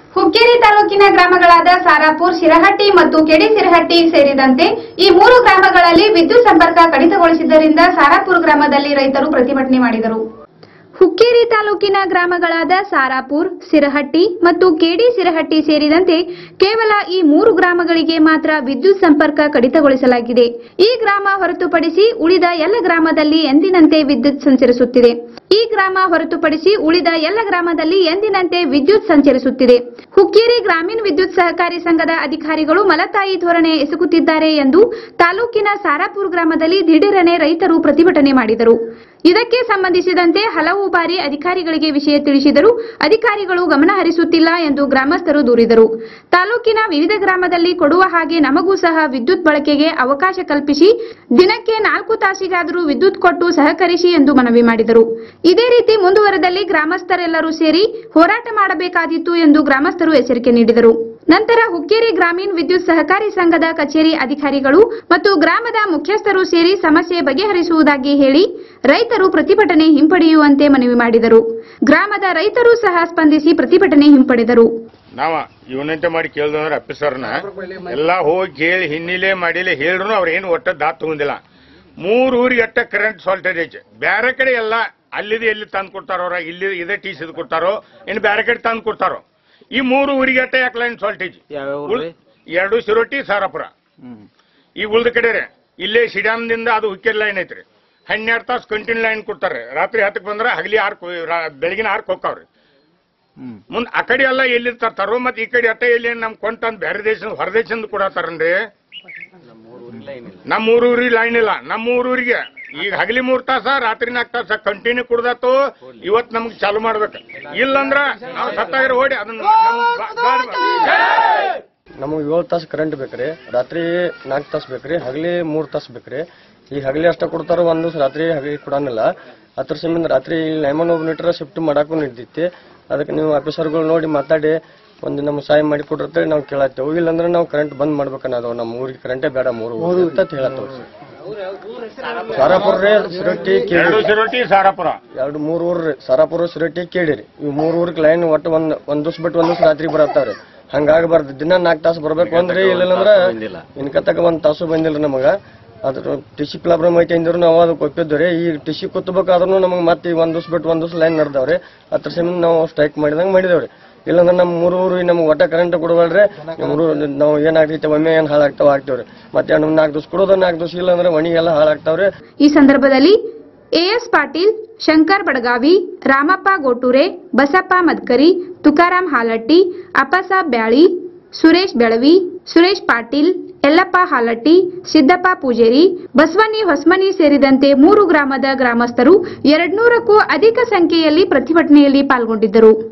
ಹುಕ್ಕೇರಿ ತಾಲೂಕಿನ ಗ್ರಾಮಗಳಾದ ಸಾರಾಪುರ್ ಶಿರಹಟ್ಟಿ ಮತ್ತು ಕೆಡಿ ಸಿರಹಟ್ಟಿ ಸೇರಿದಂತೆ ಈ ಮೂರು ಗ್ರಾಮಗಳಲ್ಲಿ ವಿದ್ಯುತ್ ಸಂಪರ್ಕ ಕಡಿತಗೊಳಿಸಿದ್ದರಿಂದ ಸಾರಾಪುರ್ ಗ್ರಾಮದಲ್ಲಿ ರೈತರು ಪ್ರತಿಭಟನೆ ಮಾಡಿದರು ಹುಕ್ಕೇರಿ ತಾಲೂಕಿನ ಗ್ರಾಮಗಳಾದ ಸಾರಾಪುರ್ ಸಿರಹಟ್ಟಿ ಮತ್ತು ಕೆಡಿ ಸಿರಹಟ್ಟಿ ಸೇರಿದಂತೆ ಕೇವಲ ಈ ಮೂರು ಗ್ರಾಮಗಳಿಗೆ ಮಾತ್ರ ವಿದ್ಯುತ್ ಸಂಪರ್ಕ ಕಡಿತಗೊಳಿಸಲಾಗಿದೆ ಈ ಗ್ರಾಮ ಹೊರತುಪಡಿಸಿ ಉಳಿದ ಎಲ್ಲ ಗ್ರಾಮದಲ್ಲಿ ಎಂದಿನಂತೆ ವಿದ್ಯುತ್ ಸಂಚರಿಸುತ್ತಿದೆ ಈ ಗ್ರಾಮ ಹೊರತುಪಡಿಸಿ ಉಳಿದ ಎಲ್ಲ ಗ್ರಾಮದಲ್ಲಿ ಎಂದಿನಂತೆ ವಿದ್ಯುತ್ ಸಂಚರಿಸುತ್ತಿದೆ ಹುಕ್ಕೇರಿ ಗ್ರಾಮೀಣ ವಿದ್ಯುತ್ ಸಹಕಾರಿ ಸಂಘದ ಅಧಿಕಾರಿಗಳು ಮಲತಾಯಿ ಧೋರಣೆ ಎಸಗುತ್ತಿದ್ದಾರೆ ಎಂದು ತಾಲೂಕಿನ ಸಾರಾಪುರ್ ಗ್ರಾಮದಲ್ಲಿ ದಿಢೀರನೆ ರೈತರು ಪ್ರತಿಭಟನೆ ಮಾಡಿದರು ಇದಕ್ಕೆ ಸಂಬಂಧಿಸಿದಂತೆ ಹಲವು ಬಾರಿ ಅಧಿಕಾರಿಗಳಿಗೆ ವಿಷಯ ತಿಳಿಸಿದರೂ ಅಧಿಕಾರಿಗಳು ಗಮನ ಹರಿಸುತ್ತಿಲ್ಲ ಎಂದು ಗ್ರಾಮಸ್ಥರು ದೂರಿದರು ತಾಲೂಕಿನ ವಿವಿಧ ಗ್ರಾಮದಲ್ಲಿ ಕೊಡುವ ಹಾಗೆ ನಮಗೂ ಸಹ ವಿದ್ಯುತ್ ಬಳಕೆಗೆ ಅವಕಾಶ ಕಲ್ಪಿಸಿ ದಿನಕ್ಕೆ ನಾಲ್ಕು ತಾಸಿಗಾದರೂ ವಿದ್ಯುತ್ ಕೊಟ್ಟು ಸಹಕರಿಸಿ ಎಂದು ಮನವಿ ಮಾಡಿದರು ಇದೇ ರೀತಿ ಮುಂದುವರೆದಲ್ಲಿ ಗ್ರಾಮಸ್ಥರೆಲ್ಲರೂ ಸೇರಿ ಹೋರಾಟ ಮಾಡಬೇಕಾದೀತು ಎಂದು ಗ್ರಾಮಸ್ಥರು ಎಚ್ಚರಿಕೆ ನೀಡಿದರು ನಂತರ ಹುಕ್ಕೇರಿ ಗ್ರಾಮೀಣ ವಿದ್ಯುತ್ ಸಹಕಾರಿ ಸಂಘದ ಕಚೇರಿ ಅಧಿಕಾರಿಗಳು ಮತ್ತು ಗ್ರಾಮದ ಮುಖ್ಯಸ್ಥರು ಸೇರಿ ಸಮಸ್ಯೆ ಬಗೆಹರಿಸುವುದಾಗಿ ಹೇಳಿ ರೈತರು ಪ್ರತಿಭಟನೆ ಹಿಂಪಡೆಯುವಂತೆ ಮನವಿ ಮಾಡಿದರು ಗ್ರಾಮದ ರೈತರು ಸಹ ಸ್ಪಂದಿಸಿ ಪ್ರತಿಭಟನೆ ಹಿಂಪಡೆದರು ನಾವ ಇವನಂತೆ ಮಾಡಿ ಕೇಳ್ದಂದ್ರ ಅಫೀಸರ್ನ ಎಲ್ಲಾ ಹೋಗಿ ಕೇಳಿ ಹಿನ್ನೆಲೆ ಮಾಡಿಲೆ ಹೇಳ್ರು ಅವ್ರ ಏನು ಒಟ್ಟ ದಾತ್ ತಗೊಂಡಿಲ್ಲ ಮೂರ್ ಊರಿಗೆ ಅಟ್ಟ ಕರೆಂಟ್ ಸಾಲ್ಟೇಜ್ ಐತೆ ಬೇರೆ ಕಡೆ ಎಲ್ಲ ಅಲ್ಲಿದೆ ಎಲ್ಲಿ ತಂದು ಕೊಡ್ತಾರೋ ಅವ್ರ ಇಲ್ಲಿ ಇದೇ ಟೀಸಿದ್ ಕೊಡ್ತಾರೋ ಇನ್ನು ಬೇರೆ ಕಡೆ ತಂದು ಕೊಡ್ತಾರೋ ಈ ಮೂರು ಊರಿಗೆ ಅಟ್ಟ ಯಾಕೆ ಲೈನ್ ಸಾಲ್ಟೇಜ್ ಎರಡು ಶಿರೋಟಿ ಸಾರಾಪುರ ಈ ಉಳ್ದ ಕಡೆ ರೀ ಇಲ್ಲೇ ಸಿಡಾಮ್ದಿಂದ ಅದು ಹುಕ್ಕೇರಿ ಲೈನ್ ಐತ್ರಿ ಹನ್ನೆರಡು ತಾಸು ಕಂಟಿನ್ಯೂ ಲೈನ್ ಕೊಡ್ತಾರೆ ರಾತ್ರಿ ಹತ್ತಕ್ಕೆ ಬಂದ್ರೆ ಹಗಲಿ ಆರ್ಕ್ ಬೆಳಗಿನ ಆರ್ಕ್ ಹೋಗ್ತಾವ್ರಿ ಮುಂದ್ ಆ ಕಡೆ ಎಲ್ಲ ಎಲ್ಲಿ ತರ್ತಾರೋ ಮತ್ತೆ ಈ ಕಡೆ ಅಟ್ಟ ಎಲ್ಲಿ ನಮ್ ಕೊಂಟಂದ್ ಬೇರೆ ದೇಶದ ಹೊರ ದೇಶದಿಂದ ಕೊಡತ್ತಾರನ್ರಿ ನಮ್ಮ ಊರೂರಿಗೆ ಲೈನ್ ಇಲ್ಲ ನಮ್ಮ ಊರೂರಿಗೆ ಈಗ ಹಗಲಿ ಮೂರ್ ತಾಸ ರಾತ್ರಿ ನಾಲ್ಕು ತಾಸ ಕಂಟಿನ್ಯೂ ಕುಡ್ದಾತು ಇವತ್ ನಮ್ಗ್ ಚಾಲು ಮಾಡ್ಬೇಕು ಇಲ್ಲಂದ್ರ ನಾವು ಸತ್ತಾಗಿರೋ ಓಡಿ ಅದನ್ನ ನಮ್ಗ್ ಬಾ- ಬಾ- ನಮಗೆ ಏಳು ತಾಸು ಕರೆಂಟ್ ಬೇಕ್ರಿ ರಾತ್ರಿ ನಾಲ್ಕು ತಾಸು ಬೇಕ್ರಿ ಹಗಲಿ ಮೂರು ತಾಸು ಬೇಕ್ರಿ ಈ ಹಗಲಿ ಅಷ್ಟ ಕೊಡ್ತಾರ ಒಂದ್ ದಿವಸ ರಾತ್ರಿ ಹಗಲಿ ಕೊಡಂಗಿಲ್ಲ ಅದ್ರ ಸಂಬಂಧ ರಾತ್ರಿ ಲೈಮನ್ ಒಬ್ಬ ಮೀಟರ್ ಶಿಫ್ಟ್ ಮಾಡಾಕು ನಿಡ್ತೈತಿ ಅದಕ್ಕೆ ನೀವು ಆಫೀಸರ್ಗಳು ನೋಡಿ ಮಾತಾಡಿ ಒಂದು ನಮ್ಮ ಸಹಾಯ ಮಾಡಿ ಕೊಡ್ರತ್ತೇಳಿ ನಾವು ಕೇಳತ್ತೇವೆ ಇಲ್ಲಾಂದ್ರೆ ನಾವು ಕರೆಂಟ್ ಬಂದ್ ಮಾಡ್ಬೇಕನ್ನೋದು ನಮ್ಮ ಊರಿಗೆ ಕರೆಂಟೇ ಬೇಡ ಮೂರು ಊರು ಅಂತ ಹೇಳತ್ತೇವೆ ಸಾರಾಪುರ ರೀ ಸಿರಟ್ಟಿ ಕೇಳಿ ಎರಡು ಶಿರೋಟಿ ಸಾರಾಪುರ ಎರಡು ಮೂರು ಊರು ರೀ ಸಾರಾಪುರ ಸಿರಟ್ಟಿ ಕೇಳಿರಿ ಇವ್ ಮೂರು ಊರಿಗೆ ಲೈನ್ ಒಟ್ಟು ಒಂದ್ ಒಂದ್ ದಿವ್ಸ ಬಿಟ್ಟು ಒಂದ್ ದಿವ್ಸ ರಾತ್ರಿ ಬರತ್ತಾವ್ರಿ ಹಂಗಾಗಬಾರ್ದು ದಿನ ನಾಲ್ಕು ತಾಸು ಬರ್ಬೇಕು ಅಂದ್ರಿ ಇಲ್ಲಂದ್ರ ಇನ್ಕತ್ತಕ ಒಂದ್ ತಾಸು ಬಂದಿಲ್ಲ ನಮಗ ಅದ್ರ ಟಿಸಿ ಪ್ರಾಬ್ಲಮ್ ಐತೆ ಅಂದ್ರು ನಾವು ಅದಕ್ಕೆ ಒಪ್ಪಿದ್ವಿ ಈ ಟಿಸಿ ಕುತ್ತಬೇಕಾದ್ರೂ ನಮಗೆ ಮತ್ತೆ ಒಂದ್ ದಿವ್ಸ ಬಿಟ್ಟು ಒಂದ್ ದಿವ್ಸ ಲೈನ್ ನಡೆದವ್ರಿ ಅದ್ರ ಸಂಬಂಧ ನಾವು ಸ್ಟ್ರೈಕ್ ಮಾಡಿದಂಗೆ ಮಾಡಿದೇವ್ರಿ ಇಲ್ಲಾಂದ್ರೆ ನಮ್ಮ ಮೂರು ಊರು ನಮ್ಗೆ ಒಟ್ಟ ಕರೆಂಟ್ ಕೊಡಬೇಡ್ರಿ ನಮ್ಮ ಊರು ನಾವು ಏನಾಗ್ತೈತೆ ಒಮ್ಮೆ ಏನ್ ಹಾಳಾಗ್ತಾವ ಆಗ್ತೇವ್ರಿ ಮತ್ತೆ ನಮ್ ನಾಲ್ಕು ದಿವ್ಸ ಕೊಡೋದ ನಾಲ್ಕು ದಿವ್ಸ ಇಲ್ಲಾಂದ್ರೆ ಮಣಿ ಎಲ್ಲ ಹಾಳಾಗ್ತಾವ್ರಿ ಈ ಸಂದರ್ಭದಲ್ಲಿ ಎಎಸ್ ಪಾಟೀಲ್ ಶಂಕರ್ ಬಡಗಾವಿ ರಾಮಪ್ಪ ಗೋಟೂರೆ ಬಸಪ್ಪ ಮದ್ಕರಿ ತುಕಾರಾಂ ಹಾಲಟ್ಟಿ ಅಪ್ಪಸಾಬ್ ಬ್ಯಾಳಿ ಸುರೇಶ್ ಬೆಳವಿ ಸುರೇಶ್ ಪಾಟೀಲ್ ಯಲ್ಲಪ್ಪ ಹಾಲಟ್ಟಿ ಸಿದ್ದಪ್ಪ ಪೂಜೇರಿ ಬಸವನಿ ಹೊಸ್ಮನಿ ಸೇರಿದಂತೆ ಮೂರು ಗ್ರಾಮದ ಗ್ರಾಮಸ್ಥರು ಎರಡ್ನೂರಕ್ಕೂ ಅಧಿಕ ಸಂಖ್ಯೆಯಲ್ಲಿ ಪ್ರತಿಭಟನೆಯಲ್ಲಿ ಪಾಲ್ಗೊಂಡಿದ್ದರು